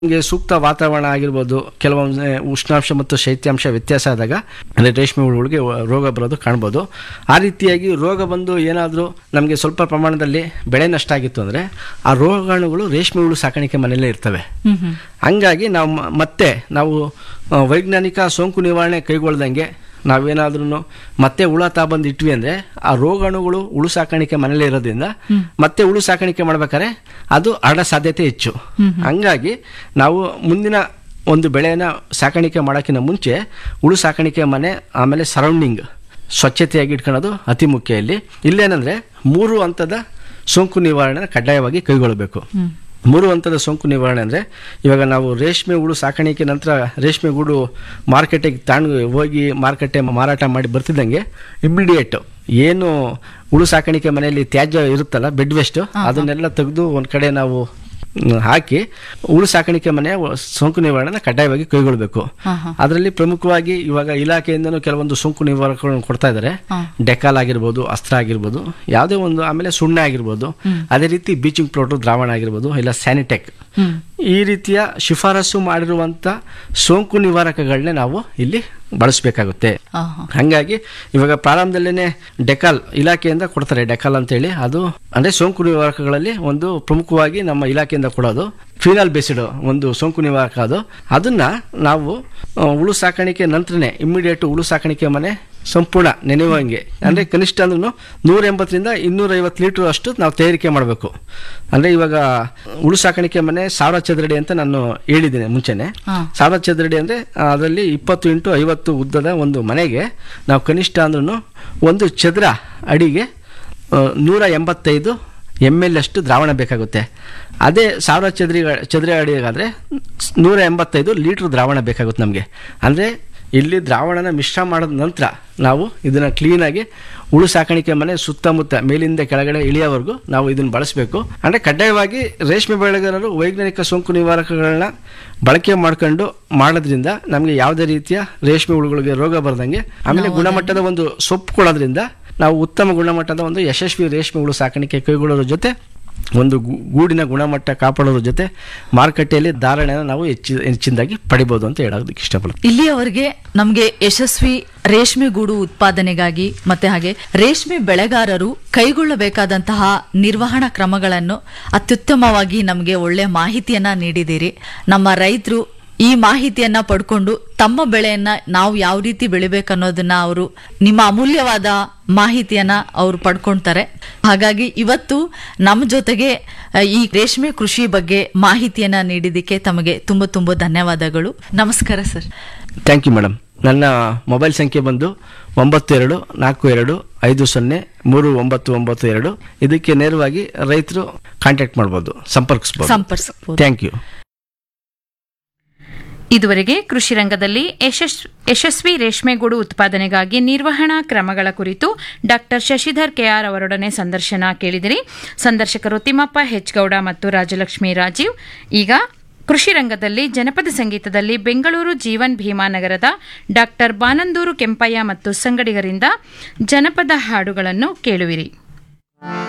ನಮಗೆ ಸೂಕ್ತ ವಾತಾವರಣ ಆಗಿರ್ಬೋದು ಕೆಲವೊಮ್ಮೆ ಉಷ್ಣಾಂಶ ಮತ್ತು ಶೈತ್ಯಾಂಶ ವ್ಯತ್ಯಾಸ ಆದಾಗ ಅಂದರೆ ರೇಷ್ಮೆ ಹುಳುಗಳಿಗೆ ರೋಗ ಬರೋದು ಕಾಣ್ಬೋದು ಆ ರೀತಿಯಾಗಿ ರೋಗ ಬಂದು ಏನಾದರೂ ನಮಗೆ ಸ್ವಲ್ಪ ಪ್ರಮಾಣದಲ್ಲಿ ಬೆಳೆ ನಷ್ಟ ಆಗಿತ್ತು ಅಂದರೆ ಆ ರೋಗಾಣುಗಳು ರೇಷ್ಮೆ ಹುಳು ಸಾಕಾಣಿಕೆ ಮನೆಯಲ್ಲೇ ಇರ್ತವೆ ಹಂಗಾಗಿ ನಾವು ಮ- ಮತ್ತೆ ನಾವು ಆ, ವೈಜ್ಞಾನಿಕ ಸೋಂಕು ನಿವಾರಣೆ ಕೈಗೊಳ್ದಂಗೆ ನಾವೇನಾದ್ರೂ ಮತ್ತೆ ಹುಳ ತಾ ಬಂದು ಇಟ್ವಿ ಅಂದರೆ ಆ ರೋಗಾಣುಗಳು ಹುಳು ಸಾಕಾಣಿಕೆ ಮನೇಲಿ ಇರೋದ್ರಿಂದ ಮತ್ತೆ ಹುಳು ಸಾಕಾಣಿಕೆ ಮಾಡ್ಬೇಕಾದ್ರೆ ಅದು ಹರಡೋ ಸಾಧ್ಯತೆ ಹೆಚ್ಚು ಹಂಗಾಗಿ ನಾವು ಮುಂದಿನ ಒಂದು ಬೆಳೆನ ಸಾಕಾಣಿಕೆ ಮಾಡೋಕ್ಕಿಂತ ಮುಂಚೆ ಹುಳು ಸಾಕಾಣಿಕೆ ಮನೆ ಆಮೇಲೆ ಸರೌಂಡಿಂಗ್ ಸ್ವಚ್ಛತೆಯಾಗಿ ಇಟ್ಕೊಳ್ಳೋದು ಅತಿ ಮುಖ್ಯ ಇಲ್ಲಿ ಇಲ್ಲೇನಂದ್ರೆ ಮೂರು ಹಂತದ ಸೋಂಕು ನಿವಾರಣೆ ಕಡ್ಡಾಯವಾಗಿ ಕೈಗೊಳ್ಳಬೇಕು ಮೂರು ಹಂತದ ಸೋಂಕು ನಿವಾರಣೆ ಅಂದರೆ ಇವಾಗ ನಾವು ರೇಷ್ಮೆ ಹುಳು ಸಾಕಾಣಿಕೆ ನಂತರ ರೇಷ್ಮೆ ಗೂಡು ಮಾರ್ಕೆಟಿಗೆ ತಾಂಡು ಹೋಗಿ ಮಾರುಕಟ್ಟೆ ಮಾರಾಟ ಮಾಡಿ ಬರ್ತಿದ್ದಂಗೆ ಇಮ್ಮಿಡಿಯೇಟ್ ಏನು ಹುಳು ಸಾಕಾಣಿಕೆ ಮನೆಯಲ್ಲಿ ತ್ಯಾಜ್ಯ ಇರುತ್ತಲ್ಲ ಬೆಡ್ ವೇಸ್ಟ್ ಅದನ್ನೆಲ್ಲ ತೆಗೆದು ಒಂದು ಕಡೆ ನಾವು ಮ್, ಹಾಕಿ ಹುಳು ಸಾಕಾಣಿಕೆ ಮನೆಯ ಸೋಂಕು ನಿವಾರಣೆನ ಕಡ್ಡಾಯವಾಗಿ ಕೈಗೊಳ್ಳಬೇಕು ಅದರಲ್ಲಿ ಪ್ರಮುಖವಾಗಿ ಇವಾಗ ಇಲಾಖೆಯಿಂದನೂ ಕೆಲವೊಂದು ಸೋಂಕು ನಿವಾರಕಗಳನ್ನು ಕೊಡ್ತಾ ಇದ್ದಾರೆ ಡೆಕಾಲ್ ಆಗಿರ್ಬೋದು ಅಸ್ತ್ರ ಆಗಿರ್ಬೋದು ಯಾವುದೇ ಒಂದು ಆಮೇಲೆ ಸುಣ್ಣ ಆಗಿರ್ಬೋದು ಅದೇ ರೀತಿ ಬೀಚಿಂಗ್ ಪೌಡರ್ ದ್ರಾವಣ ಆಗಿರ್ಬೋದು ಇಲ್ಲ ಸ್ಯಾನಿಟೆಕ್ ಈ ರೀತಿಯ ಶಿಫಾರಸು ಮಾಡಿರುವಂತ ಸೋಂಕು ನಿವಾರಕಗಳನ್ನೇ ನಾವು ಇಲ್ಲಿ ಬಳಸಬೇಕಾಗುತ್ತೆ ಹಂಗಾಗಿ ಇವಾಗ ಪ್ರಾರಂಭದಲ್ಲೇನೆ ಡೆಕಾಲ್ ಇಲಾಖೆಯಿಂದ ಕೊಡ್ತಾರೆ ಡೆಕಾಲ್ ಅಂತೇಳಿ ಅದು ಅಂದ್ರೆ ಸೋಂಕು ನಿವಾರಕಗಳಲ್ಲಿ ಒಂದು ಪ್ರಮುಖವಾಗಿ ನಮ್ಮ ಇಲಾಖೆಯಿಂದ ಕೊಡೋದು ಫಿನಾಲ್ ಬೇಸಿಡ್ ಒಂದು ಸೋಂಕು ನಿವಾರಕ ಅದು ಅದನ್ನ ನಾವು ಆ, ಹುಳು ಸಾಕಾಣಿಕೆ ನಂತರನೇ ಇಮ್ಮಿಡಿಯೇಟ್ ಹುಳು ಸಾಕಾಣಿಕೆ ಮನೆ ಸಂಪೂರ್ಣ ನೆನೆಯುವಂಗೆ ಅಂದ್ರೆ ಕನಿಷ್ಠ ಅಂದ್ರೂ ನೂರ ಎಂಬತ್ತರಿಂದ ಇನ್ನೂರ ಐವತ್ತು ಲೀಟರ್ ಅಷ್ಟು ನಾವು ತಯಾರಿಕೆ ಮಾಡಬೇಕು ಅಂದ್ರೆ ಇವಾಗ ಹುಳು ಸಾಕಾಣಿಕೆ ಮನೆ ಸಾವಿರ ಚದರಡಿ ಅಂತ ನಾನು ಹೇಳಿದ್ದೇನೆ ಮುಂಚೆನೆ ಸಾವಿರ ಚದರಡಿ ಅಂದ್ರೆ ಆ, ಅದರಲ್ಲಿ ಇಪ್ಪತ್ತು ಇಂಟು ಐವತ್ತು ಉದ್ದದ ಒಂದು ಮನೆಗೆ ನಾವು ಕನಿಷ್ಠ ಅಂದ್ರೂ ಒಂದು ಚದರ ಅಡಿಗೆ ಆ, ನೂರ ಎಂಬತ್ತೈದು ಎಮ್ ಎಲ್ ಅಷ್ಟು ದ್ರಾವಣ ಬೇಕಾಗುತ್ತೆ ಅದೇ ಸಾವಿರ ಚದರಿ ಚದರಿ ಅಡಿಗಾದರೆ ನೂರ ಎಂಬತ್ತೈದು ಲೀಟ್ರ್ ದ್ರಾವಣ ಬೇಕಾಗುತ್ತೆ ನಮಗೆ ಅಂದರೆ ಇಲ್ಲಿ ದ್ರಾವಣನ ಮಿಶ್ರ ಮಾಡಿದ ನಂತರ ನಾವು ಇದನ್ನು ಕ್ಲೀನಾಗಿ ಹುಳು ಸಾಕಾಣಿಕೆ ಮನೆ ಸುತ್ತಮುತ್ತ ಮೇಲಿಂದ ಕೆಳಗಡೆ ಇಳಿಯೋವರೆಗೂ ನಾವು ಇದನ್ನು ಬಳಸಬೇಕು ಅಂದರೆ ಕಡ್ಡಾಯವಾಗಿ ರೇಷ್ಮೆ ಬೆಳೆಗಾರರು ವೈಜ್ಞಾನಿಕ ಸೋಂಕು ನಿವಾರಕಗಳನ್ನ ಬಳಕೆ ಮಾಡ್ಕೊಂಡು ಮಾಡೋದ್ರಿಂದ ನಮಗೆ ಯಾವುದೇ ರೀತಿಯ ರೇಷ್ಮೆ ಹುಳುಗಳಿಗೆ ರೋಗ ಬರ್ದಂಗೆ ಆಮೇಲೆ ಗುಣಮಟ್ಟದ ಒಂದು ಸೊಪ್ಪು ಕೊಡೋದ್ರಿಂದ ನಾವು ಉತ್ತಮ ಗುಣಮಟ್ಟದ ಒಂದು ಯಶಸ್ವಿ ರೇಷ್ಮೆ ಹುಳು ಸಾಕಾಣಿಕೆ ಕೈಗೊಳ್ಳೋದ್ರ ಜೊತೆ ಒಂದು ಗು- ಗೂಡಿನ ಗುಣಮಟ್ಟ ಕಾಪಾಡೋದ್ರ ಜೊತೆ ಮಾರುಕಟ್ಟೆಯಲ್ಲಿ ಧಾರಣೆನ ನಾವು ಹೆಚ್ಚಿ ಹೆಚ್ಚಿನದಾಗಿ ಪಡಿಬೋದು ಅಂತ ಹೇಳೋದಕ್ಕೆ ಇಷ್ಟಪಡ್ತೀನಿ ಇಲ್ಲಿಯವರೆಗೆ ನಮಗೆ ಯಶಸ್ವಿ ರೇಷ್ಮೆ ಗೂಡು ಉತ್ಪಾದನೆಗಾಗಿ ಮತ್ತೆ ಹಾಗೆ ರೇಷ್ಮೆ ಬೆಳೆಗಾರರು ಕೈಗೊಳ್ಳಬೇಕಾದಂತಹ ನಿರ್ವಹಣಾ ಕ್ರಮಗಳನ್ನು ಅತ್ಯುತ್ತಮವಾಗಿ ನಮಗೆ ಒಳ್ಳೆ ಮಾಹಿತಿಯನ್ನ ನೀಡಿದ್ದೀರಿ ನಮ್ಮ ರೈತರು ಈ ಮಾಹಿತಿಯನ್ನ ಪಡ್ಕೊಂಡು ತಮ್ಮ ಬೆಳೆಯನ್ನ ನಾವು ಯಾವ ರೀತಿ ಬೆಳಿಬೇಕನ್ನೋದನ್ನ ಅವರು ನಿಮ್ಮ ಅಮೂಲ್ಯವಾದ ಮಾಹಿತಿಯನ್ನ ಅವರು ಪಡ್ಕೊಳ್ತಾರೆ ಹಾಗಾಗಿ ಇವತ್ತು ನಮ್ಮ ಜೊತೆಗೆ ಅಹ್, ಈ ರೇಷ್ಮೆ ಕೃಷಿ ಬಗ್ಗೆ ಮಾಹಿತಿಯನ್ನ ನೀಡಿದ್ದಕ್ಕೆ ತಮಗೆ ತುಂಬ ತುಂಬ ಧನ್ಯವಾದಗಳು ನಮಸ್ಕಾರ ಸರ್ ಥ್ಯಾಂಕ್ ಯು ಮೇಡಮ್ ನನ್ನ ಮೊಬೈಲ್ ಸಂಖ್ಯೆ ಬಂದು ಒಂಬತ್ತು ಎರಡು ನಾಲ್ಕು ಎರಡು ಐದು ಸೊನ್ನೆ ಮೂರು ಒಂಬತ್ತು ಒಂಬತ್ತು ಎರಡು ಇದಕ್ಕೆ ನೇರವಾಗಿ ರೈತರು ಕಾಂಟ್ಯಾಕ್ಟ್ ಮಾಡ್ಬೋದು ಸಂಪರ್ಕಿಸ್ಬೋದು ಸಂಪರ್ಕಿಸಬಹುದು ಥ್ಯಾಂಕ್ ಯು ಇದುವರೆಗೆ ಕೃಷಿ ರಂಗದಲ್ಲಿ ಯಶಸ್ ಯಶಸ್ವಿ ರೇಷ್ಮೆಗೂಡು ಉತ್ಪಾದನೆಗಾಗಿ ನಿರ್ವಹಣಾ ಕ್ರಮಗಳ ಕುರಿತು ಡಾಕ್ಟರ್ ಶಶಿಧರ್ ಕೆಆರ್ ಅವರೊಡನೆ ಸಂದರ್ಶನ ಕೇಳಿದಿರಿ ಸಂದರ್ಶಕರು ತಿಮ್ಮಪ್ಪ ಹೆಚ್ಗೌಡ ಮತ್ತು ರಾಜಲಕ್ಷ್ಮಿ ರಾಜೀವ್ ಈಗ ಕೃಷಿ ರಂಗದಲ್ಲಿ ಜನಪದ ಸಂಗೀತದಲ್ಲಿ ಬೆಂಗಳೂರು ಜೀವನ್ ಭೀಮಾನಗರದ ಡಾಕ್ಟರ್ ಬಾನಂದೂರು ಕೆಂಪಯ್ಯ ಮತ್ತು ಸಂಗಡಿಗರಿಂದ ಜನಪದ ಹಾಡುಗಳನ್ನು ಕೇಳುವಿರಿ